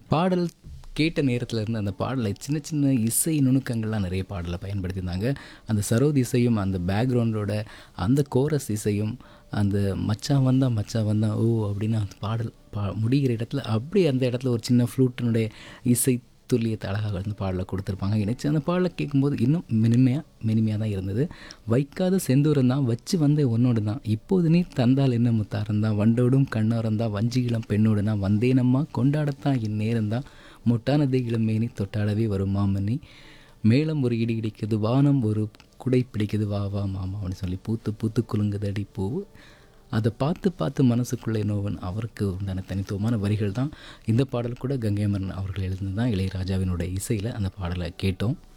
பாடல் கேட்ட நேரத்தில் இருந்து அந்த பாடலை சின்ன சின்ன இசை நுணுக்கங்கள்லாம் நிறைய பாடலில் பயன்படுத்தியிருந்தாங்க அந்த சரோத் இசையும் அந்த பேக்ரவுண்டோட அந்த கோரஸ் இசையும் அந்த மச்சான் வந்தா மச்சான் வந்தா ஓ அப்படின்னு அந்த பாடல் பா முடிகிற இடத்துல அப்படியே அந்த இடத்துல ஒரு சின்ன ஃப்ளூட்டினுடைய இசை துல்லியத்தை அழகாக வந்து பாடலை கொடுத்துருப்பாங்க இணைச்சு அந்த பாடலை கேட்கும்போது இன்னும் மெனிமையாக மெனிமையாக தான் இருந்தது வைக்காத செந்தூரம் தான் வச்சு வந்த உன்னோடு தான் இப்போது நீ தந்தால் என்ன முத்தாரம் தான் வண்டோடும் கண்ணோரம் தான் வஞ்சிகிளம் பெண்ணோடு தான் வந்தேனம்மா கொண்டாடத்தான் இந்நேரம் தான் முட்டானது இளமேனி தொட்டாடவே வரும் மாமனி மேளம் ஒரு இடி இடிக்குது வானம் ஒரு குடை பிடிக்குது வா வா மாமா அப்படின்னு சொல்லி பூத்து பூத்து குலுங்குதடி பூ அதை பார்த்து பார்த்து மனசுக்குள்ளே நோவன் அவருக்கு உண்டான தனித்துவமான வரிகள் தான் இந்த பாடல் கூட கங்கைமரன் அவர்கள் எழுந்து தான் இளையராஜாவினுடைய இசையில் அந்த பாடலை கேட்டோம்